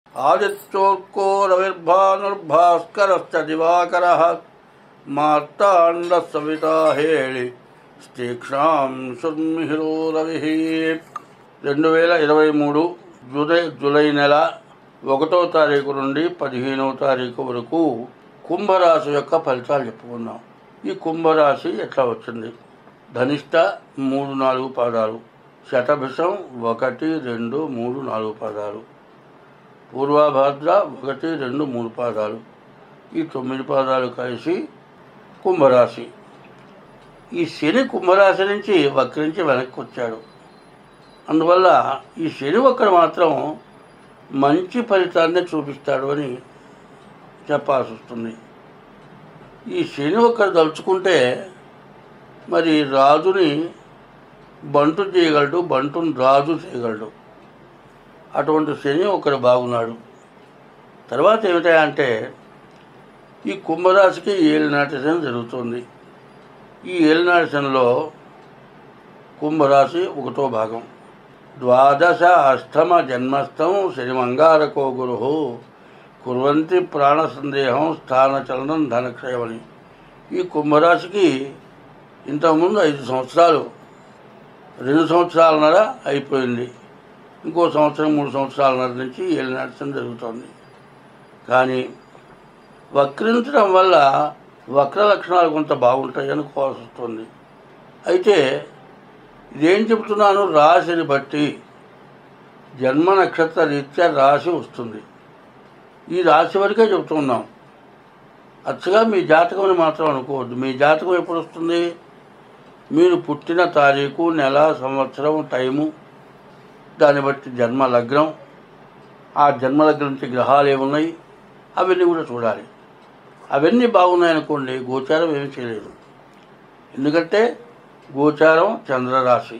ఆదిత్యోర్కో రవిర్భానుర్భాస్కరశ్చ దివాకర మార్తాండ సవితా హేళి స్తీక్షాం సుర్మిహిరో రవి రెండు వేల ఇరవై మూడు జూలై జూలై నెల ఒకటో తారీఖు నుండి పదిహేనవ తారీఖు వరకు కుంభరాశి యొక్క ఫలితాలు చెప్పుకుందాం ఈ కుంభరాశి ఎట్లా వచ్చింది ధనిష్ట మూడు నాలుగు పాదాలు శతభిషం ఒకటి రెండు మూడు నాలుగు పాదాలు పూర్వభద్ర ఒకటి రెండు మూడు పాదాలు ఈ తొమ్మిది పాదాలు కలిసి కుంభరాశి ఈ శని కుంభరాశి నుంచి వక్రించి వెనక్కి వచ్చాడు అందువల్ల ఈ శని ఒక్కడు మాత్రం మంచి ఫలితాన్ని చూపిస్తాడు అని చెప్పాల్సి వస్తుంది ఈ శని ఒక్కడు తలుచుకుంటే మరి రాజుని బంటు చేయగలడు బంటుని రాజు చేయగలడు అటువంటి శని ఒకడు బాగున్నాడు తర్వాత ఏమిటంటే ఈ కుంభరాశికి ఏలినాటి శని జరుగుతుంది ఈ ఏలినాటి శనిలో కుంభరాశి ఒకటో భాగం ద్వాదశ అష్టమ జన్మస్థం శనిమంగారకో గురు కుర్వంతి ప్రాణ సందేహం స్థానచలనం ధనక్షయమని ఈ కుంభరాశికి ఇంతకుముందు ఐదు సంవత్సరాలు రెండు సంవత్సరాలన్నర అయిపోయింది ఇంకో సంవత్సరం మూడు సంవత్సరాలన్నర నుంచి ఏళ్ళు నడచడం జరుగుతుంది కానీ వక్రించడం వల్ల వక్ర లక్షణాలు కొంత బాగుంటాయి అనుకోవాల్సి వస్తుంది అయితే ఇదేం చెబుతున్నాను రాశిని బట్టి జన్మ నక్షత్ర రీత్యా రాశి వస్తుంది ఈ రాశి వరకే చెబుతున్నాం అచ్చగా మీ జాతకం మాత్రం అనుకోవద్దు మీ జాతకం ఎప్పుడు వస్తుంది మీరు పుట్టిన తారీఖు నెల సంవత్సరం టైము దాన్ని బట్టి జన్మ లగ్నం ఆ జన్మ లగ్నం నుంచి గ్రహాలు ఏమున్నాయి అవన్నీ కూడా చూడాలి అవన్నీ బాగున్నాయనుకోండి గోచారం ఏమీ చేయలేదు ఎందుకంటే గోచారం చంద్రరాశి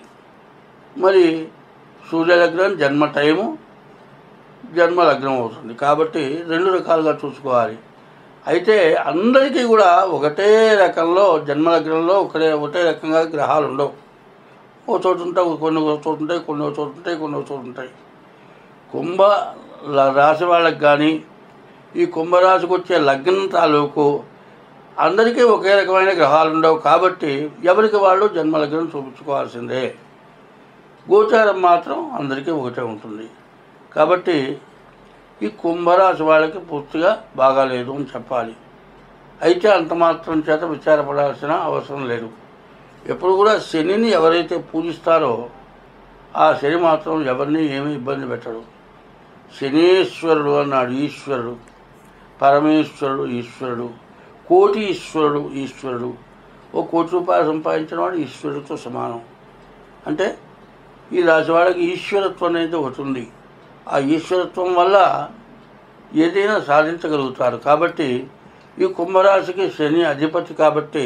మరి సూర్యలగ్నం జన్మ టైము జన్మ లగ్నం అవుతుంది కాబట్టి రెండు రకాలుగా చూసుకోవాలి అయితే అందరికీ కూడా ఒకటే రకంలో జన్మ లగ్నంలో ఒకటే ఒకటే రకంగా గ్రహాలు ఉండవు ఓ చోటు ఉంటాయి కొన్ని ఒక చోటు ఉంటాయి కొన్ని ఒక చోటు ఉంటాయి కొన్ని ఒక చోటు ఉంటాయి కుంభ ల- రాశి వాళ్ళకి కానీ ఈ కుంభరాశికి వచ్చే లగ్నం తాలూకు అందరికీ ఒకే రకమైన గ్రహాలు ఉండవు కాబట్టి ఎవరికి వాళ్ళు జన్మ లగ్నం చూపించుకోవాల్సిందే గోచారం మాత్రం అందరికీ ఒకటే ఉంటుంది కాబట్టి ఈ కుంభరాశి వాళ్ళకి పూర్తిగా బాగాలేదు అని చెప్పాలి అయితే అంత మాత్రం చేత విచారపడాల్సిన అవసరం లేదు ఎప్పుడు కూడా శనిని ఎవరైతే పూజిస్తారో ఆ శని మాత్రం ఎవరిని ఏమీ ఇబ్బంది పెట్టడు శనీశ్వరుడు అన్నాడు ఈశ్వరుడు పరమేశ్వరుడు ఈశ్వరుడు కోటి ఈశ్వరుడు ఈశ్వరుడు ఓ కోటి రూపాయలు సంపాదించిన వాడు ఈశ్వరుడితో సమానం అంటే ఈ రాశి వాళ్ళకి ఈశ్వరత్వం అనేది ఒకటి ఉంది ఆ ఈశ్వరత్వం వల్ల ఏదైనా సాధించగలుగుతారు కాబట్టి ఈ కుంభరాశికి శని అధిపతి కాబట్టి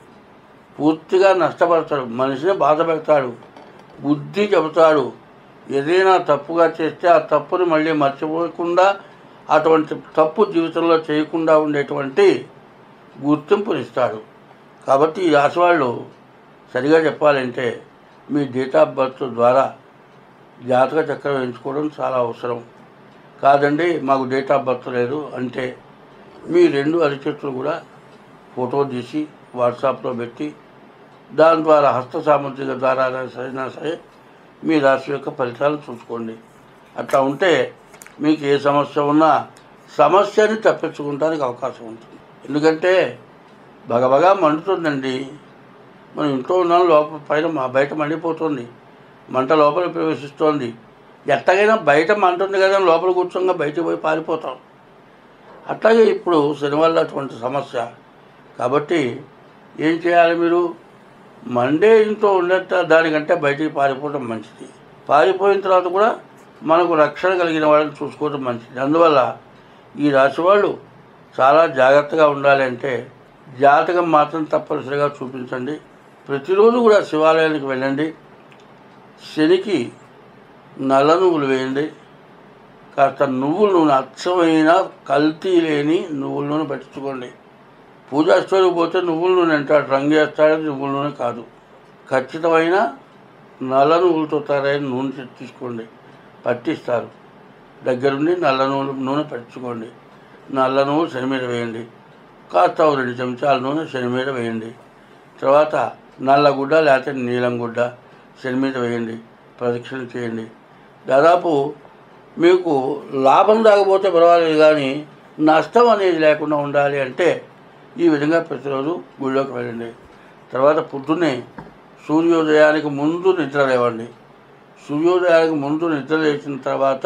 పూర్తిగా నష్టపడతాడు మనిషిని బాధ పెడతాడు బుద్ధి చెబుతాడు ఏదైనా తప్పుగా చేస్తే ఆ తప్పుని మళ్ళీ మర్చిపోకుండా అటువంటి తప్పు జీవితంలో చేయకుండా ఉండేటువంటి గుర్తింపునిస్తాడు కాబట్టి ఈ రాశి వాళ్ళు సరిగా చెప్పాలంటే మీ డేట్ ఆఫ్ బర్త్ ద్వారా జాతక చక్రం ఎంచుకోవడం చాలా అవసరం కాదండి మాకు డేట్ ఆఫ్ బర్త్ లేదు అంటే మీ రెండు అరిచేతులు కూడా ఫోటో తీసి వాట్సాప్లో పెట్టి దాని ద్వారా హస్త సామర్థ్యం ద్వారా అయినా సరే మీ రాశి యొక్క ఫలితాలు చూసుకోండి అట్లా ఉంటే మీకు ఏ సమస్య ఉన్నా సమస్యని తప్పించుకోవడానికి అవకాశం ఉంటుంది ఎందుకంటే బగబగా మండుతుందండి మనం ఇంట్లో ఉన్నాం లోపల పైన మా బయట మండిపోతుంది మంట లోపల ప్రవేశిస్తోంది ఎట్టగైనా బయట మంట ఉంది కదా అని లోపల కూర్చోగా బయటకు పోయి పారిపోతాం అట్లాగే ఇప్పుడు శని వల్ల అటువంటి సమస్య కాబట్టి ఏం చేయాలి మీరు మండే ఇంట్లో ఉండేట దానికంటే బయటికి పారిపోవడం మంచిది పారిపోయిన తర్వాత కూడా మనకు రక్షణ కలిగిన వాళ్ళని చూసుకోవడం మంచిది అందువల్ల ఈ రాశి వాళ్ళు చాలా జాగ్రత్తగా ఉండాలి అంటే జాతకం మాత్రం తప్పనిసరిగా చూపించండి ప్రతిరోజు కూడా శివాలయానికి వెళ్ళండి శనికి నల్ల నువ్వులు వేయండి కాస్త నువ్వుల నూనె అచ్చమైన కల్తీ లేని నువ్వుల నూనె పెట్టించుకోండి పూజా స్టోర్కి పోతే నువ్వుల నూనె అంటాడు రంగు వేస్తాడని నువ్వుల నూనె కాదు ఖచ్చితమైన నల్ల నువ్వులతో తయారైన నూనె తీసుకోండి పట్టిస్తారు దగ్గరుండి నల్ల నూనె నూనె పెట్టుకోండి నల్ల నూనె శని మీద వేయండి కాస్త ఓ రెండు చెంచాల నూనె శని మీద వేయండి తర్వాత నల్ల గుడ్డ లేకపోతే నీలం గుడ్డ శని మీద వేయండి ప్రదక్షిణ చేయండి దాదాపు మీకు లాభం రాకపోతే పర్వాలేదు కానీ నష్టం అనేది లేకుండా ఉండాలి అంటే ఈ విధంగా ప్రతిరోజు గుళ్ళోకి వెళ్ళండి తర్వాత పొద్దున్నే సూర్యోదయానికి ముందు నిద్ర లేవండి సూర్యోదయానికి ముందు నిద్ర లేచిన తర్వాత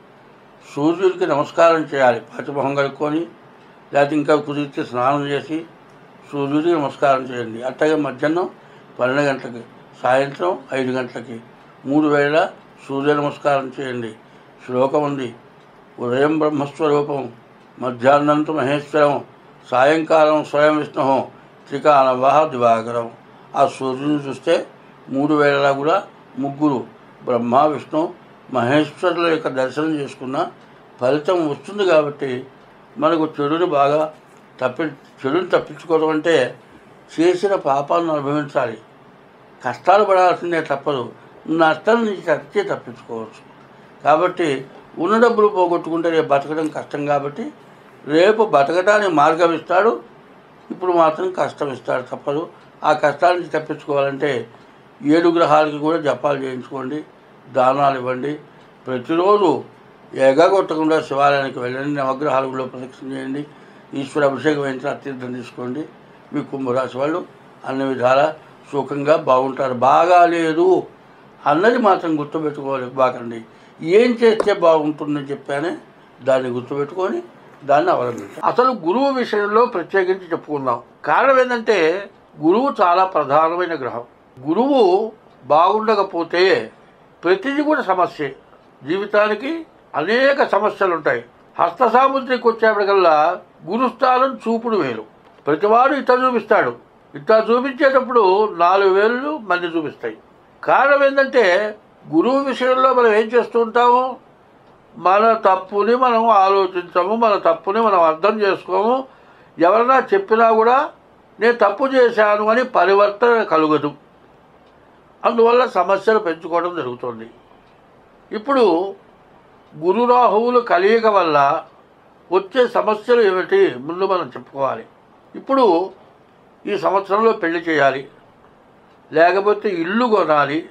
సూర్యుడికి నమస్కారం చేయాలి పాచిమొహం కలుక్కొని లేకపోతే ఇంకా కుదిరితే స్నానం చేసి సూర్యుడికి నమస్కారం చేయండి అట్లాగే మధ్యాహ్నం పన్నెండు గంటలకి సాయంత్రం ఐదు గంటలకి మూడు వేళ సూర్య నమస్కారం చేయండి శ్లోకం ఉంది ఉదయం బ్రహ్మస్వరూపం మధ్యాహ్నంతో మహేశ్వరం సాయంకాలం స్వయం విష్ణు త్రికాలవహ దివాకరం ఆ సూర్యుని చూస్తే మూడు వేళలా కూడా ముగ్గురు బ్రహ్మ విష్ణు మహేశ్వరుల యొక్క దర్శనం చేసుకున్న ఫలితం వస్తుంది కాబట్టి మనకు చెడుని బాగా తప్పి చెడుని తప్పించుకోవడం అంటే చేసిన పాపాలను అనుభవించాలి కష్టాలు పడాల్సిందే తప్పదు నష్టం నుంచి తప్పితే తప్పించుకోవచ్చు కాబట్టి ఉన్న డబ్బులు పోగొట్టుకుంటే రేపు బతకడం కష్టం కాబట్టి రేపు బతకడానికి మార్గం ఇస్తాడు ఇప్పుడు మాత్రం కష్టం ఇస్తాడు తప్పదు ఆ కష్టాల నుంచి తప్పించుకోవాలంటే ఏడు గ్రహాలకి కూడా జపాలు చేయించుకోండి దానాలు ఇవ్వండి ప్రతిరోజు ఎగగొట్టకుండా శివాలయానికి వెళ్ళండి నవగ్రహాల గుడిలో ప్రదక్షిణ చేయండి ఈశ్వర అభిషేకం వేయించిన అత్యర్థం తీసుకోండి మీ కుంభరాశి వాళ్ళు అన్ని విధాల సుఖంగా బాగుంటారు బాగా లేదు అన్నది మాత్రం గుర్తుపెట్టుకోవాలి బాకండి ఏం చేస్తే బాగుంటుందని చెప్పానే దాన్ని గుర్తుపెట్టుకొని దాన్ని అవలంబించాలి అసలు గురువు విషయంలో ప్రత్యేకించి చెప్పుకుందాం కారణం ఏంటంటే గురువు చాలా ప్రధానమైన గ్రహం గురువు బాగుండకపోతే ప్రతిదీ కూడా సమస్యే జీవితానికి అనేక సమస్యలు ఉంటాయి హస్త సాముద్రికి వచ్చేప్పటికల్లా గురుస్థానం చూపుడు వేలు ప్రతివాడు ఇట్లా చూపిస్తాడు ఇట్లా చూపించేటప్పుడు నాలుగు వేలు మంది చూపిస్తాయి కారణం ఏంటంటే గురువు విషయంలో మనం ఏం చేస్తూ ఉంటాము మన తప్పుని మనం ఆలోచించము మన తప్పుని మనం అర్థం చేసుకోము ఎవరైనా చెప్పినా కూడా నేను తప్పు చేశాను అని పరివర్తన కలుగదు అందువల్ల సమస్యలు పెంచుకోవడం జరుగుతుంది ఇప్పుడు గురు రాహువులు కలియక వల్ల వచ్చే సమస్యలు ఏమిటి ముందు మనం చెప్పుకోవాలి ఇప్పుడు ఈ సంవత్సరంలో పెళ్లి చేయాలి లేకపోతే ఇల్లు కొనాలి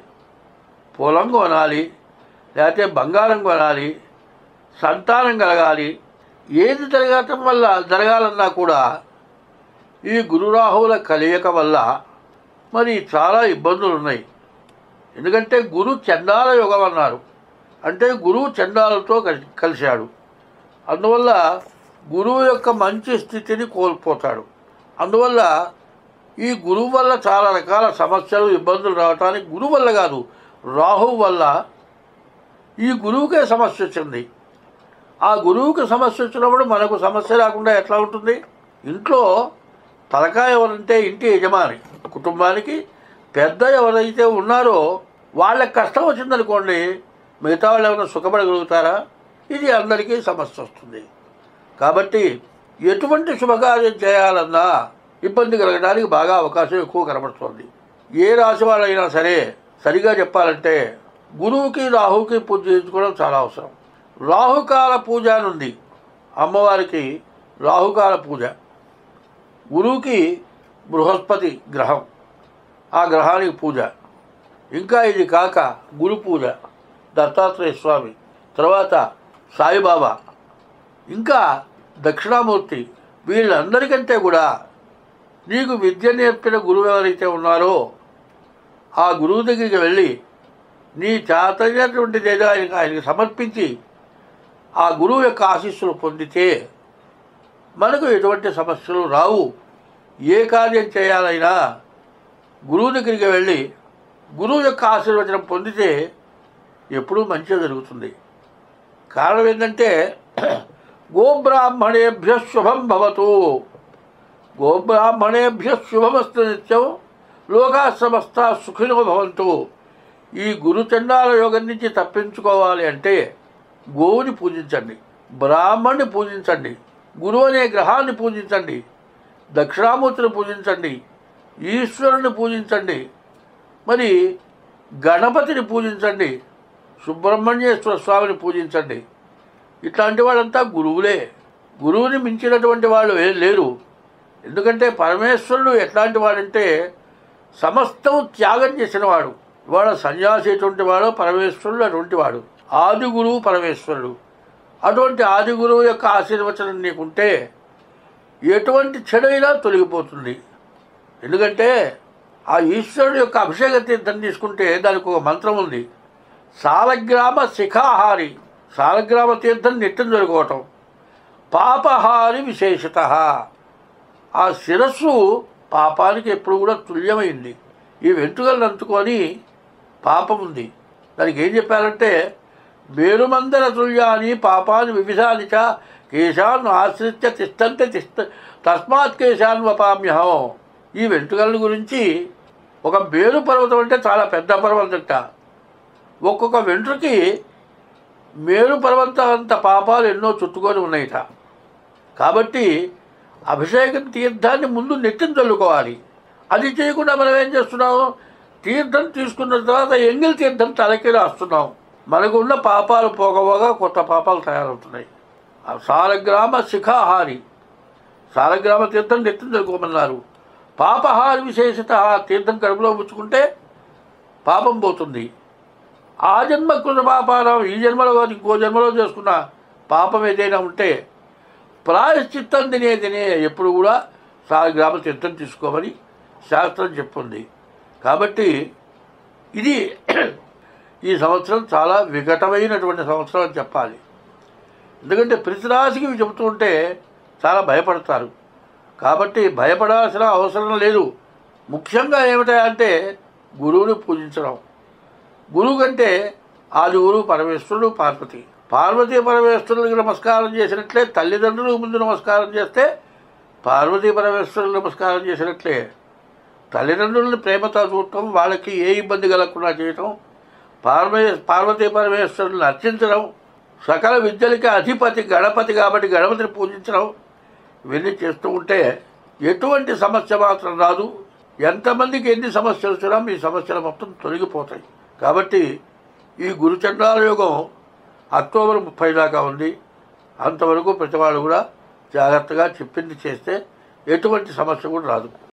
పొలం కొనాలి లేకపోతే బంగారం కొనాలి సంతానం కలగాలి ఏది జరగటం వల్ల జరగాలన్నా కూడా ఈ గురురాహువుల కలియక వల్ల మరి చాలా ఇబ్బందులు ఉన్నాయి ఎందుకంటే గురు చండాల యుగం అన్నారు అంటే గురువు చండాలతో కలి- కలిశాడు అందువల్ల గురువు యొక్క మంచి స్థితిని కోల్పోతాడు అందువల్ల ఈ గురువు వల్ల చాలా రకాల సమస్యలు ఇబ్బందులు రావటానికి గురువు వల్ల కాదు రాహువు వల్ల ఈ గురువుకే సమస్య వచ్చింది ఆ గురువుకి సమస్య వచ్చినప్పుడు మనకు సమస్య రాకుండా ఎట్లా ఉంటుంది ఇంట్లో తలకాయ ఎవరంటే ఇంటి యజమాని కుటుంబానికి పెద్ద ఎవరైతే ఉన్నారో వాళ్ళకి కష్టం వచ్చిందనుకోండి మిగతా వాళ్ళు ఏమైనా సుఖపడగలుగుతారా ఇది అందరికీ సమస్య వస్తుంది కాబట్టి ఎటువంటి శుభకార్యం చేయాలన్నా ఇబ్బంది కలగడానికి బాగా అవకాశం ఎక్కువ కనబడుతుంది ఏ రాశి వాళ్ళైనా సరే సరిగా చెప్పాలంటే గురువుకి రాహుకి పూజ చేయించుకోవడం చాలా అవసరం రాహుకాల పూజ అని ఉంది అమ్మవారికి రాహుకాల పూజ గురువుకి బృహస్పతి గ్రహం ఆ గ్రహానికి పూజ ఇంకా ఇది కాక గురు పూజ దత్తాత్రేయ స్వామి తర్వాత సాయిబాబా ఇంకా దక్షిణామూర్తి వీళ్ళందరికంటే కూడా నీకు విద్య నేర్పిన గురువు ఎవరైతే ఉన్నారో ఆ గురువు దగ్గరికి వెళ్ళి నీ చేతనటువంటిది ఏదో ఆయనకి ఆయనకి సమర్పించి ఆ గురువు యొక్క ఆశీస్సులు పొందితే మనకు ఎటువంటి సమస్యలు రావు ఏ కార్యం చేయాలైనా గురువు దగ్గరికి వెళ్ళి గురువు యొక్క ఆశీర్వచనం పొందితే ఎప్పుడూ మంచిగా జరుగుతుంది కారణం ఏంటంటే గోబ్రాహ్మణేభ్య శుభం భవతు గోబ్రాహ్మణేభ్య శుభమస్తు నిత్యం లోకా సమస్త సుఖినో భవంతు ఈ గురుచండాల యోగం నుంచి తప్పించుకోవాలి అంటే గోవుని పూజించండి బ్రాహ్మణ్ణి పూజించండి గురువు అనే గ్రహాన్ని పూజించండి దక్షిణామూర్తిని పూజించండి ఈశ్వరుని పూజించండి మరి గణపతిని పూజించండి సుబ్రహ్మణ్యేశ్వర స్వామిని పూజించండి ఇట్లాంటి వాళ్ళంతా గురువులే గురువుని మించినటువంటి వాళ్ళు ఏం లేరు ఎందుకంటే పరమేశ్వరుడు ఎట్లాంటి వాడంటే సమస్తం త్యాగం చేసిన వాడు ఇవాళ సన్యాసి ఎటువంటి వాడో పరమేశ్వరుడు అటువంటి వాడు ఆది గురువు పరమేశ్వరుడు అటువంటి ఆది గురువు యొక్క ఆశీర్వచనం నీకుంటే ఎటువంటి చెడైనా తొలగిపోతుంది ఎందుకంటే ఆ ఈశ్వరుడు యొక్క అభిషేక తీర్థం తీసుకుంటే దానికి ఒక మంత్రం ఉంది సాలగ్రామ శిఖాహారి సాలగ్రామ తీర్థం నిత్యం జరుకోవటం పాపహారి విశేషత ఆ శిరస్సు పాపానికి ఎప్పుడు కూడా తుల్యమైంది ఈ వెంట్రుకలను అంటుకొని పాపం ఉంది దానికి ఏం చెప్పారంటే మేరుమందర తుల్యాని పాపాన్ని వివిధాని చ కేశాన్ని ఆశ్రిత్య తిష్టంతే తిష్ట తస్మాత్ కేశాన్ని వపామ్యహం ఈ వెంట్రుకల గురించి ఒక మేరు పర్వతం అంటే చాలా పెద్ద పర్వతంట ఒక్కొక్క వెంట్రుకి మేరు పర్వతం అంత పాపాలు ఎన్నో చుట్టుకొని ఉన్నాయిట కాబట్టి అభిషేకం తీర్థాన్ని ముందు నెత్తిన చల్లుకోవాలి అది చేయకుండా మనం ఏం చేస్తున్నాం తీర్థం తీసుకున్న తర్వాత ఎంగిల్ తీర్థం తలకి రాస్తున్నాం మనకు ఉన్న పాపాలు పోగపోగా కొత్త పాపాలు తయారవుతున్నాయి ఆ సాలగ్రామ శిఖాహారి సాలగ్రామ తీర్థం నెత్తిన చల్లుకోమన్నారు పాపహారి విశేషత తీర్థం కడుపులో పుచ్చుకుంటే పాపం పోతుంది ఆ జన్మ కృత పాపారం ఈ జన్మలో కాదు ఇంకో జన్మలో చేసుకున్న పాపం ఏదైనా ఉంటే ప్రాయశ్చిత్తం తినే తినే ఎప్పుడు కూడా సాలగ్రామ తీర్థం తీసుకోమని శాస్త్రం చెప్పింది కాబట్టి ఇది ఈ సంవత్సరం చాలా వికటమైనటువంటి సంవత్సరం అని చెప్పాలి ఎందుకంటే ప్రతి రాశికి ఇవి చెబుతూ ఉంటే చాలా భయపడతారు కాబట్టి భయపడాల్సిన అవసరం లేదు ముఖ్యంగా ఏమిటంటే గురువుని పూజించడం గురువు కంటే ఆది గురువు పరమేశ్వరుడు పార్వతి పార్వతీ పరమేశ్వరులకు నమస్కారం చేసినట్లే తల్లిదండ్రులకు ముందు నమస్కారం చేస్తే పార్వతీ పరమేశ్వరులకు నమస్కారం చేసినట్లే తల్లిదండ్రులను ప్రేమతో చూడటం వాళ్ళకి ఏ ఇబ్బంది కలగకుండా చేయటం పార్వే పార్వతీ పరమేశ్వరులను అర్చించడం సకల విద్యలకి అధిపతి గణపతి కాబట్టి గణపతిని పూజించడం ఇవన్నీ చేస్తూ ఉంటే ఎటువంటి సమస్య మాత్రం రాదు ఎంతమందికి ఎన్ని సమస్యలు వచ్చినా మీ సమస్యలు మొత్తం తొలగిపోతాయి కాబట్టి ఈ గురుచండాల యోగం అక్టోబర్ ముప్పై దాకా ఉంది అంతవరకు ప్రతి వాళ్ళు కూడా జాగ్రత్తగా చెప్పింది చేస్తే ఎటువంటి సమస్య కూడా రాదు